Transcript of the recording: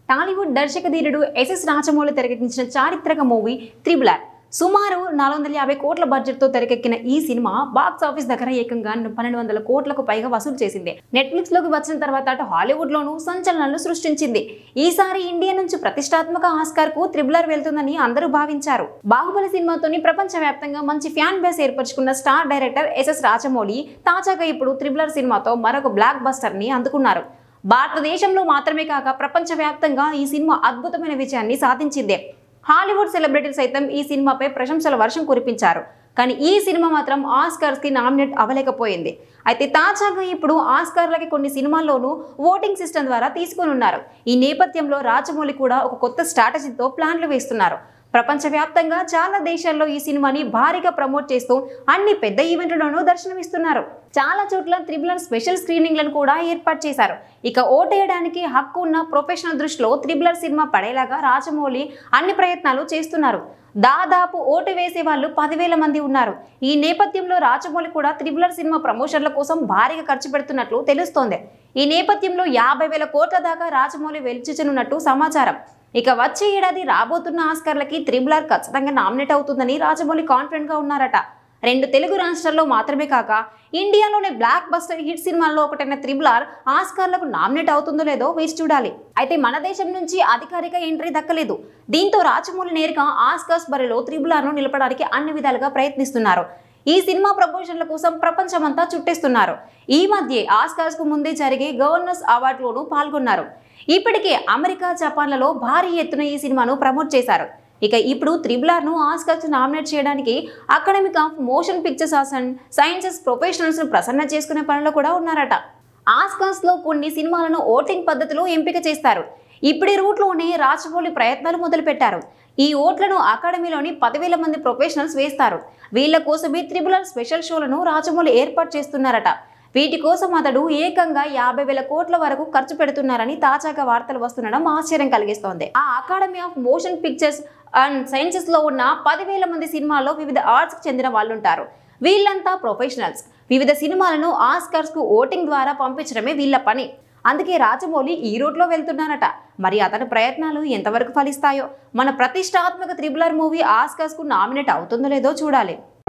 టాలీవుడ్ దర్శక ధీరుడు ఎస్ఎస్ రాజమౌళి తెరకెక్కించిన చారిత్రక మూవీ త్రిబులర్ సుమారు నాలుగు వందల యాభై కోట్ల బడ్జెట్తో తెరకెక్కిన ఈ సినిమా బాక్స్ ఆఫీస్ దగ్గర ఏకంగా పన్నెండు వందల కోట్లకు పైగా వసూలు చేసింది నెట్ఫ్లిక్స్ లోకి వచ్చిన తర్వాత అటు హాలీవుడ్ లోనూ సంచలనాలు సృష్టించింది ఈసారి ఇండియా నుంచి ప్రతిష్టాత్మక ఆస్కార్ కు త్రిబులర్ వెళ్తుందని అందరూ భావించారు బాహుబలి సినిమాతోని ప్రపంచవ్యాప్తంగా మంచి ఫ్యాన్ బేస్ ఏర్పరచుకున్న స్టార్ డైరెక్టర్ ఎస్ఎస్ రాజమౌళి తాజాగా ఇప్పుడు త్రిబులర్ సినిమాతో మరొక బ్లాక్ బస్టర్ ని అందుకున్నారు భారతదేశంలో మాత్రమే కాక ప్రపంచవ్యాప్తంగా ఈ సినిమా అద్భుతమైన విజయాన్ని సాధించింది హాలీవుడ్ సెలబ్రిటీలు సైతం ఈ సినిమాపై ప్రశంసల వర్షం కురిపించారు కానీ ఈ సినిమా మాత్రం ఆస్కార్స్కి నామినేట్ అవ్వలేకపోయింది అయితే తాజాగా ఇప్పుడు ఆస్కార్లకి కొన్ని సినిమాల్లోనూ ఓటింగ్ సిస్టమ్ ద్వారా తీసుకొని ఉన్నారు ఈ నేపథ్యంలో రాజమౌళి కూడా ఒక కొత్త స్ట్రాటజీతో ప్లాన్లు వేస్తున్నారు ప్రపంచవ్యాప్తంగా చాలా దేశాల్లో ఈ సినిమాని భారీగా ప్రమోట్ చేస్తూ అన్ని పెద్ద ఈవెంట్లలోనూ దర్శనమిస్తున్నారు చాలా చోట్ల త్రిబులర్ స్పెషల్ స్క్రీనింగ్లను కూడా ఏర్పాటు చేశారు ఇక ఓటేయడానికి హక్కు ఉన్న ప్రొఫెషనల్ దృష్టిలో త్రిబులర్ సినిమా పడేలాగా రాజమౌళి అన్ని ప్రయత్నాలు చేస్తున్నారు దాదాపు ఓటు వేసే వాళ్ళు పదివేల మంది ఉన్నారు ఈ నేపథ్యంలో రాజమౌళి కూడా త్రిబులర్ సినిమా ప్రమోషన్ల కోసం భారీగా ఖర్చు పెడుతున్నట్లు తెలుస్తోంది ఈ నేపథ్యంలో యాభై వేల కోట్ల దాకా రాజమౌళి వెలిచిచనున్నట్టు సమాచారం ఇక వచ్చే ఏడాది రాబోతున్న ఆస్కార్లకి త్రిబులర్ ఖచ్చితంగా నామినేట్ అవుతుందని రాజమౌళి కాన్ఫిడెంట్ గా ఉన్నారట రెండు తెలుగు రాష్ట్రాల్లో మాత్రమే కాక ఇండియాలోనే బ్లాక్ బస్టర్ హిట్ సినిమాల్లో ఒకటైన త్రిబులార్ ఆస్కార్లకు నామినేట్ అవుతుందో లేదో వేచి చూడాలి అయితే మన దేశం నుంచి అధికారిక ఎంట్రీ దక్కలేదు దీంతో రాజమౌళి నేరుగా ఆస్కార్స్ బరిలో త్రిబులార్ను నిలపడానికి అన్ని విధాలుగా ప్రయత్నిస్తున్నారు ఈ సినిమా ప్రమోషన్ల కోసం ప్రపంచమంతా చుట్టేస్తున్నారు ఈ మధ్య ఆస్కార్స్ కు ముందే జరిగే గవర్నర్స్ అవార్డులోనూ పాల్గొన్నారు ఇప్పటికే అమెరికా జపాన్లలో భారీ ఎత్తున ఈ సినిమాను ప్రమోట్ చేశారు ఇక ఇప్పుడు త్రిబులార్ ను ఆస్కార్స్ నామినేట్ చేయడానికి academic of motion pictures and sciences professionals ను ప్రసన్న చేసుకునే పనిలో కూడా ఉన్నారట ఆస్కార్స్ లో కొన్ని సినిమాలను ఓటింగ్ పద్ధతిలో ఎంపిక చేస్తారు ఇప్పుడు ఈ రూట్లోనే రాజమౌళి ప్రయత్నాలు మొదలుపెట్టారు ఈ ఓట్లను అకాడమీలోని పదివేల మంది ప్రొఫెషనల్స్ వేస్తారు వీళ్ళ కోసమే త్రిబులర్ స్పెషల్ షోలను రాజమౌళి ఏర్పాటు చేస్తున్నారట వీటి కోసం అతడు ఏకంగా యాభై వేల కోట్ల వరకు ఖర్చు పెడుతున్నారని తాజాగా వార్తలు వస్తుండడం ఆశ్చర్యం కలిగిస్తోంది ఆ academy of motion pictures and sciences లో ఉన్న పదివేల మంది సినిమాల్లో వివిధ ఆర్ట్స్ కి చెందిన వాళ్ళు ఉంటారు వీళ్ళంతా ప్రొఫెషనల్స్ వివిధ సినిమాలను ఆస్కర్స్ కు ఓటింగ్ ద్వారా పంపించడమే వీళ్ళ పని అందుకే రాజమౌళి ఈ రూట్లో వెళ్తున్నారట మరి అతని ప్రయత్నాలు ఎంతవరకు ఫలిస్తాయో మన ప్రతిష్టాత్మక త్రిబులర్ మూవీ ఆస్కర్స్ కు నామినేట్ అవుతుందో లేదో చూడాలి